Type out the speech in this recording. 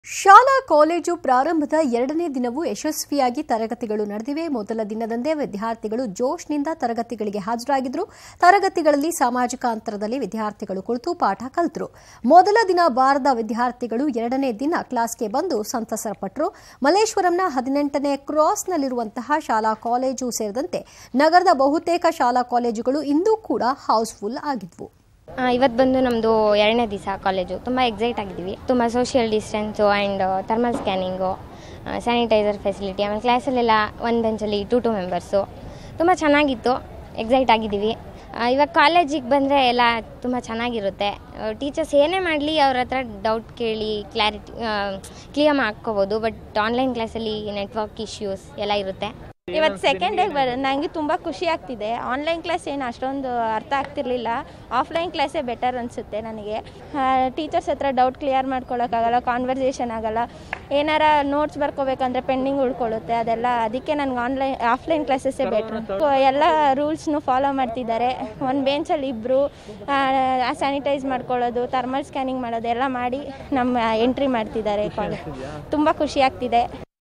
ಶಾಲಾ ಕಾಲೇಜು ಪ್ರಾರಂಭದ ಎರಡನೇ ದಿನವೂ ಯಶಸ್ವಿಯಾಗಿ ತರಗತಿಗಳು ನಡೆದಿವೆ ಮೊದಲ ದಿನದಂದೇ ವಿದ್ಯಾರ್ಥಿಗಳು ಜೋಶ್ನಿಂದ ತರಗತಿಗಳಿಗೆ ಹಾಜರಾಗಿದ್ರು ತರಗತಿಗಳಲ್ಲಿ ಸಾಮಾಜಿಕ ಅಂತರದಲ್ಲಿ ವಿದ್ಯಾರ್ಥಿಗಳು ಕುಳಿತು ಪಾಠ ಕಲಿತರು ಮೊದಲ ದಿನ ಬಾರದ ವಿದ್ಯಾರ್ಥಿಗಳು ಎರಡನೇ ದಿನ ಕ್ಲಾಸ್ಗೆ ಬಂದು ಸಂತಸಪಟ್ಟರು ಮಲ್ಲೇಶ್ವರಂನ ಹದಿನೆಂಟನೇ ಕ್ರಾಸ್ನಲ್ಲಿರುವಂತಹ ಶಾಲಾ ಕಾಲೇಜು ಸೇರಿದಂತೆ ನಗರದ ಬಹುತೇಕ ಶಾಲಾ ಕಾಲೇಜುಗಳು ಇಂದೂ ಕೂಡ ಹೌಸ್ಫುಲ್ ಆಗಿದ್ವು ಇವತ್ತು ಬಂದು ನಮ್ಮದು ಎರಡನೇ ದಿವಸ ಕಾಲೇಜು ತುಂಬ ಎಕ್ಸೈಟ್ ಆಗಿದ್ದೀವಿ ತುಂಬ social distance and thermal scanning sanitiser facility ಆಮೇಲೆ ಕ್ಲಾಸಲ್ಲೆಲ್ಲ ಒಂದು ಬೆಂಚಲ್ಲಿ ಟು ಟು ಮೆಂಬರ್ಸು ತುಂಬ ಚೆನ್ನಾಗಿತ್ತು ಎಕ್ಸೈಟ್ ಆಗಿದ್ದೀವಿ ಆ, ಇವಾಗ ಕಾಲೇಜಿಗೆ ಬಂದರೆ ಎಲ್ಲ ತುಂಬ ಚೆನ್ನಾಗಿರುತ್ತೆ ಟೀಚರ್ಸ್ ಏನೇ ಮಾಡಲಿ ಅವ್ರ ಹತ್ರ ಡೌಟ್ ಕೇಳಿ ಕ್ಲಾರಿಟಿ ಕ್ಲಿಯರ್ ಮಾಡ್ಕೋಬೋದು ಬಟ್ ಆನ್ಲೈನ್ ಕ್ಲಾಸಲ್ಲಿ ನೆಟ್ವರ್ಕ್ ಇಶ್ಯೂಸ್ ಎಲ್ಲ ಇರುತ್ತೆ ಇವತ್ತು ಸೆಕೆಂಡ್ ಡೇಗೆ ಬರ ನನಗೆ ತುಂಬ ಖುಷಿ ಆಗ್ತಿದೆ ಆನ್ಲೈನ್ ಕ್ಲಾಸ್ ಏನು ಅಷ್ಟೊಂದು ಅರ್ಥ ಆಗ್ತಿರ್ಲಿಲ್ಲ ಆಫ್ಲೈನ್ ಕ್ಲಾಸೇ ಬೆಟರ್ ಅನಿಸುತ್ತೆ ನನಗೆ ಟೀಚರ್ಸ್ ಹತ್ರ ಡೌಟ್ ಕ್ಲಿಯರ್ ಮಾಡ್ಕೊಳಕ್ಕಾಗಲ್ಲ ಕಾನ್ವರ್ಸೇಷನ್ ಆಗಲ್ಲ ಏನಾರ ನೋಟ್ಸ್ ಬರ್ಕೋಬೇಕಂದ್ರೆ ಪೆಂಡಿಂಗ್ ಉಳ್ಕೊಳ್ಳುತ್ತೆ ಅದೆಲ್ಲ ಅದಕ್ಕೆ ನನಗೆ ಆನ್ಲೈನ್ ಆಫ್ಲೈನ್ ಕ್ಲಾಸಸ್ಸೇ ಬೆಟ್ರು ಎಲ್ಲ ರೂಲ್ಸ್ನು ಫಾಲೋ ಮಾಡ್ತಿದ್ದಾರೆ ಒಂದು ಬೆಂಚಲ್ಲಿ ಇಬ್ಬರು ಸ್ಯಾನಿಟೈಸ್ ಮಾಡ್ಕೊಳ್ಳೋದು ಥರ್ಮಲ್ ಸ್ಕ್ಯಾನಿಂಗ್ ಮಾಡೋದು ಎಲ್ಲ ಮಾಡಿ ನಮ್ಮ ಎಂಟ್ರಿ ಮಾಡ್ತಿದ್ದಾರೆ ಕಾಲೇಜ್ ತುಂಬ ಖುಷಿ ಆಗ್ತಿದೆ